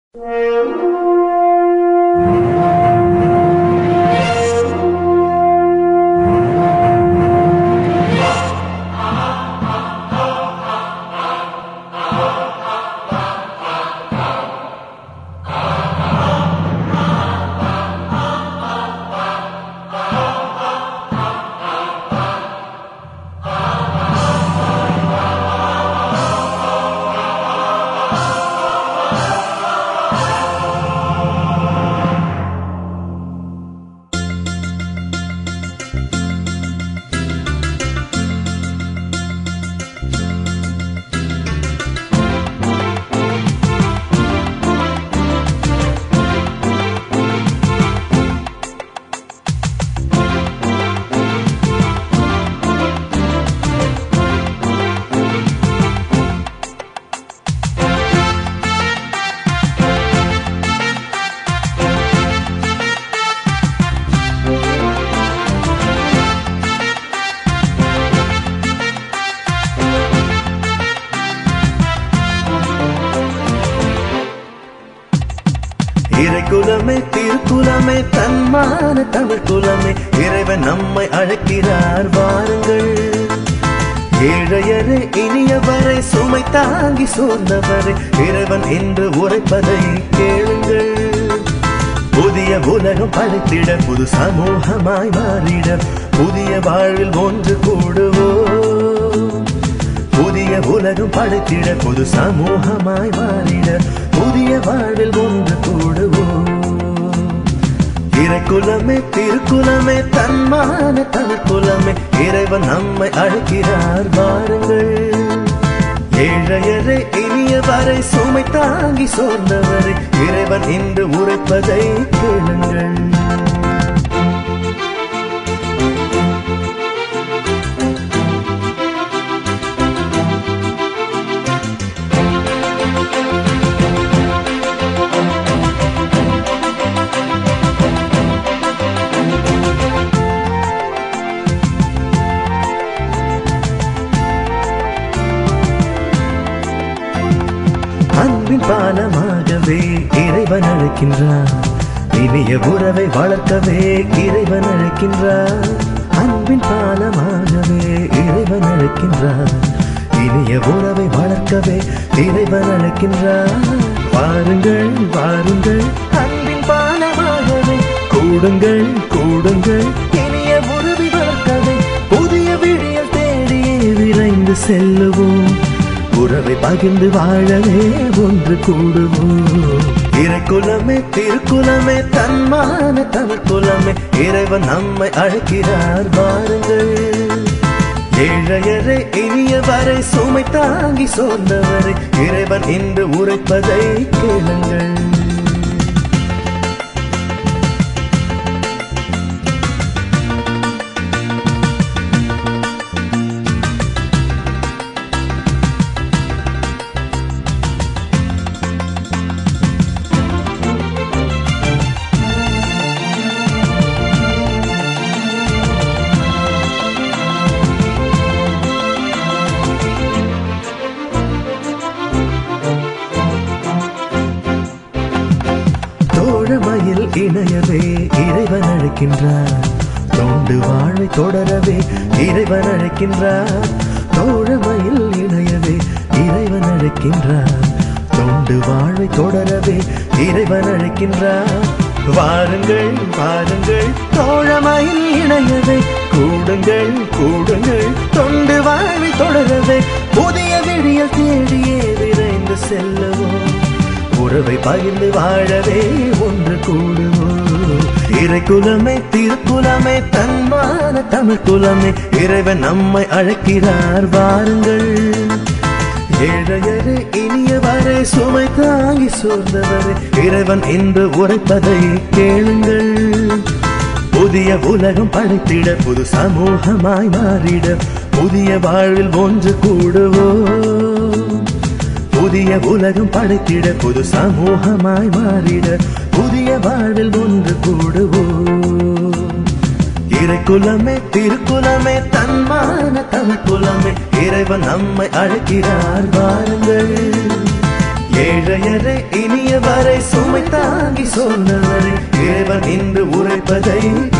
இறை குலமே திருக்குலமே தன்மான தமிழ் குலமே இறைவன் நம்மை அழைக்கிறார் வாருங்கள் ஏழையரே இனியவரை சுமை தாங்கி சோர்ந்தவரை இறைவன் என்று உரைப்பதை கேளுங்கள் புதிய உலகம் படைத்திட புது சமூகமாய் மாறிட புதிய வாழ்வில் ஒன்று கூடுவோம் புதிய உலகம் படைத்திட புது சமூகமாய் மாறிட புதிய வாழ்வில் ஒன்று கூடுவோம் இறைக்குலமே திருக்குலமே தன்மான தமிழ்குலமே இறைவன் நம்மை அழைக்கிறார் வாருங்கள் ஏழையரை இனியவரை சுமை தாங்கி சோர்ந்தவரை இறைவன் இன்று உரைப்பதை கேளுங்கள் அன்பின் பாலமாகவே இறைவன் அழைக்கின்றார் இனிய உறவை வளர்க்கவே இறைவன் அழைக்கின்றார் அன்பின் பாலமாகவே இறைவன் அழைக்கின்றார் இனிய உறவை வளர்க்கவே இறைவன் அழைக்கின்றார் வாருங்கள் வாருங்கள் அன்பின் பாலமாகவே கூடுங்கள் கூடுங்கள் இனிய உறவை வளர்க்கவே புதிய விடியல் தேடியே விரைந்து செல்லுவோம் உறவை பகிர்ந்து வாழவே ஒன்று கூடுவோம் இறைக்குலமே திருக்குலமே தன்மான தமிழ் குலமே இறைவன் நம்மை அழைக்கிறார் வாருங்கள் ஏழையரை இனியவரை சுமை தாங்கி சோர்ந்தவரை இறைவன் இன்று உரைப்பதை கேளுங்கள் தோழமையில் இணையவே இறைவன் அழைக்கின்றார் தொண்டு வாழ்வை தொடரவே இறைவன் அழைக்கின்றார் தோழமையில் இணையவே இறைவன் அழைக்கின்றார் தொண்டு வாழ்வை தொடரவே இறைவன் அழைக்கின்றார் வாருங்கள் வாருங்கள் தோழமையில் இணையவே கூடுங்கள் கூடுங்கள் தொண்டு வாழ்வை தொடரவே புதிய விடியல் தேடியே விரைந்து செல்லுவோம் உறவை பகிர்ந்து வாழவே ஒன்று கூடுவோம் இறைக்குலமே திருக்குலமே தன்மான தமிழ் குலமே இறைவன் நம்மை அழைக்கிறார் வாருங்கள் ஏழையரே இனியவரை சுமை தாங்கி சோர்ந்தவரை இறைவன் என்று உரைப்பதை கேளுங்கள் புதிய உலகம் படைத்திட புது சமூகமாய் மாறிட புதிய வாழ்வில் ஒன்று கூடுவோம் புதிய உலகம் படைத்திட புது சமூகமாய் மாறிட புதிய வாழ்வில் ஒன்று கூடுவோம் இறைக்குலமே திருக்குலமே தன்மான தமிழ் குலமே இறைவன் நம்மை அழைக்கிறார் வாருங்கள் ஏழையரை இனியவரை சுமை தாங்கி சொன்னவரை இறைவன் என்று உரைப்பதை